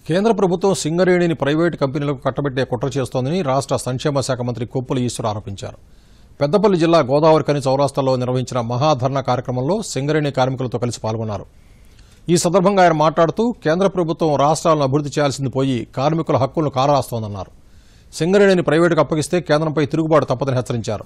కేంద్ర ప్రభుత్వం సింగరేణిని ప్రైవేటు కంపెనీలకు కట్టబెట్టే కుట్ర చేస్తోందని రాష్ట్ర సంక్షేమ శాఖ మంత్రి కొప్పుల ఈశ్వర్ ఆరోపించారు పెద్దపల్లి జిల్లా గోదావరి కని చౌరాస్తాలో నిర్వహించిన మహాధర్నా కార్యక్రమంలో సింగరేణి కార్మికులతో కలిసి పాల్గొన్నారు ఈ సందర్భంగా ఆయన మాట్లాడుతూ కేంద్ర ప్రభుత్వం రాష్ట్రాలను అభివృద్ధి చేయాల్సింది పోయి కార్మికుల హక్కులను కారాస్తోందన్నారు సింగరేణిని ప్రైవేటుకు అప్పగిస్తే కేంద్రంపై తిరుగుబాటు తప్పదని హెచ్చరించారు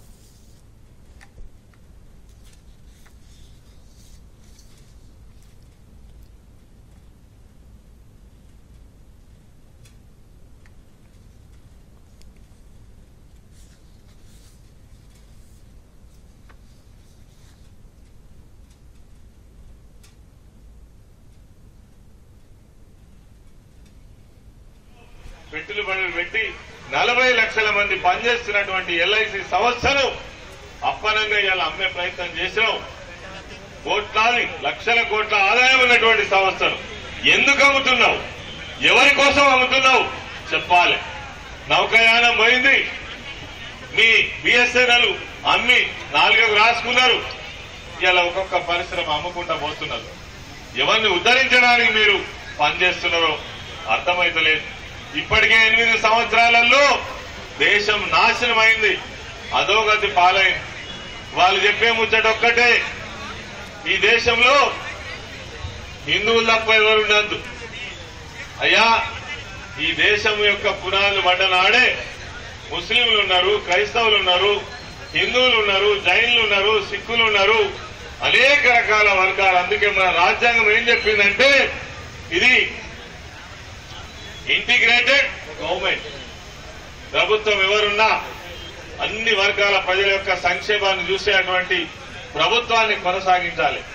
పెట్టుబడులు పెట్టి నలభై లక్షల మంది పనిచేస్తున్నటువంటి ఎల్ఐసి సంస్థను అప్పనంగా ఇలా అమ్మే ప్రయత్నం చేసినాం కోట్లాది లక్షల కోట్ల ఆదాయం ఉన్నటువంటి సంస్థను ఎందుకు అమ్ముతున్నావు ఎవరి కోసం అమ్ముతున్నావు చెప్పాలి నౌకాయానం పోయింది మీ బిఎస్ఎన్ఎల్ అమ్మి నాలుగు రాసుకున్నారు ఇలా ఒక్కొక్క పరిశ్రమ అమ్ముకుంటా పోతున్నారు ఎవరిని ఉద్ధరించడానికి మీరు పనిచేస్తున్నారో అర్థమైతలేదు ఇప్పటికే ఎనిమిది సంవత్సరాలలో దేశం నాశనమైంది అధోగతి పాలైంది వాళ్ళు చెప్పే ముచ్చట ఒక్కటే ఈ దేశంలో హిందువులు తప్ప ఎవరు ఉండద్దు అయ్యా ఈ దేశం యొక్క పునాదులు పడ్డనాడే ముస్లింలు ఉన్నారు క్రైస్తవులు ఉన్నారు హిందువులు ఉన్నారు జైన్లు ఉన్నారు సిక్కులు ఉన్నారు అనేక రకాల వర్గాలు అందుకే మన రాజ్యాంగం ఏం చెప్పిందంటే ఇది ఇంటిగ్రేటెడ్ గవర్నమెంట్ ప్రభుత్వం ఎవరున్నా అన్ని వర్గాల ప్రజల యొక్క సంక్షేమాన్ని చూసేటువంటి ప్రభుత్వాన్ని కొనసాగించాలి